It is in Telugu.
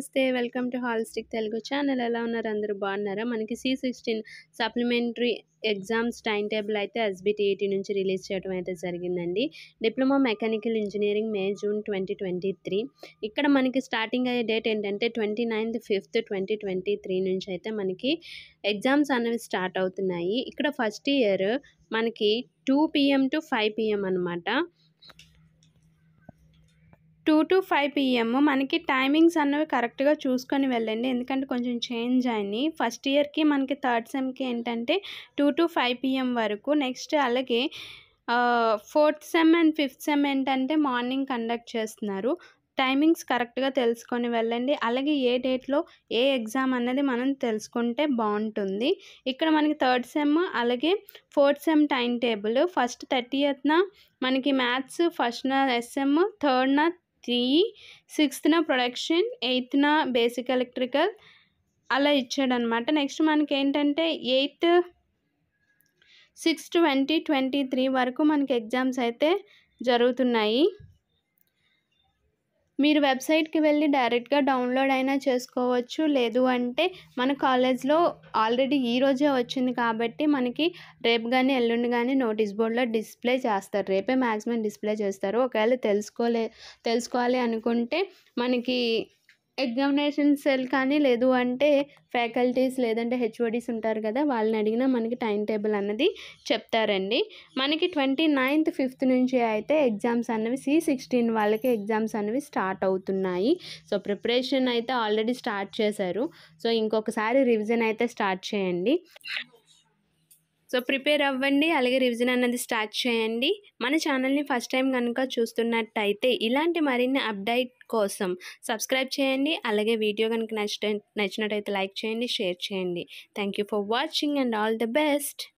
నమస్తే welcome to holistic Telugu channel ఎలా ఉన్నారు అందరూ బాగున్నారా మనకి C sixteen supplementary exams time table అయితే ఎస్బిటిఈటి నుంచి రిలీజ్ చేయడం అయితే జరిగిందండి diploma mechanical engineering May June twenty twenty three ఇక్కడ మనకి స్టార్టింగ్ అయ్యే డేట్ ఏంటంటే twenty ninth fifth twenty twenty three నుంచి అయితే మనకి ఎగ్జామ్స్ అనేవి స్టార్ట్ అవుతున్నాయి ఇక్కడ ఫస్ట్ ఇయర్ మనకి two PM to five PM అనమాట టూ టు ఫైవ్ పిఎం మనకి టైమింగ్స్ అన్నవి కరెక్ట్గా చూసుకొని వెళ్ళండి ఎందుకంటే కొంచెం చేంజ్ అయినాయి ఫస్ట్ ఇయర్కి మనకి థర్డ్ సెమ్కి ఏంటంటే టూ టు ఫైవ్ పిఎం వరకు నెక్స్ట్ అలాగే fourth sem and fifth sem ఏంటంటే మార్నింగ్ కండక్ట్ చేస్తున్నారు టైమింగ్స్ కరెక్ట్గా తెలుసుకొని వెళ్ళండి అలాగే ఏ డేట్లో ఏ ఎగ్జామ్ అన్నది మనం తెలుసుకుంటే బాగుంటుంది ఇక్కడ మనకి థర్డ్ సెమ్ అలాగే fourth sem time table first థర్టీయత్న మనకి మ్యాథ్స్ ఫస్ట్న ఎస్ఎమ్ థర్డ్న త్రీ సిక్స్త్న ప్రొడక్షన్ ఎయిత్న బేసిక్ ఎలక్ట్రికల్ అలా ఇచ్చాడనమాట నెక్స్ట్ మనకి ఏంటంటే eighth six twenty twenty three వరకు మనకి ఎగ్జామ్స్ అయితే జరుగుతున్నాయి మీరు వెబ్సైట్కి వెళ్ళి డైరెక్ట్గా డౌన్లోడ్ అయినా చేసుకోవచ్చు లేదు అంటే మన కాలేజ్లో ఆల్రెడీ ఈ రోజే వచ్చింది కాబట్టి మనకి రేపు కానీ ఎల్లుండి కానీ నోటీస్ బోర్డులో డిస్ప్లే చేస్తారు రేపే మ్యాక్సిమం డిస్ప్లే చేస్తారు ఒకవేళ తెలుసుకోలే తెలుసుకోవాలి అనుకుంటే మనకి ఎగ్జామినేషన్ సెల్ కానీ లేదు అంటే ఫ్యాకల్టీస్ లేదంటే హెచ్ఓడీస్ ఉంటారు కదా వాళ్ళని అడిగినా మనకి టైం టేబుల్ అన్నది చెప్తారండి మనకి ట్వంటీ నైన్త్ ఫిఫ్త్ నుంచి అయితే ఎగ్జామ్స్ అన్నవి సి సిక్స్టీన్ వాళ్ళకి ఎగ్జామ్స్ అనేవి స్టార్ట్ అవుతున్నాయి సో ప్రిపరేషన్ అయితే ఆల్రెడీ స్టార్ట్ చేశారు సో ఇంకొకసారి రివిజన్ అయితే స్టార్ట్ చేయండి సో ప్రిపేర్ అవ్వండి అలాగే రివిజన్ అన్నది స్టార్ట్ చేయండి మన ఛానల్ని ఫస్ట్ టైం కనుక చూస్తున్నట్టయితే ఇలాంటి మరిన్ని అప్డేట్ కోసం సబ్స్క్రైబ్ చేయండి అలాగే వీడియో కనుక నచ్చ నచ్చినట్టయితే లైక్ చేయండి షేర్ చేయండి thank you for watching and all the best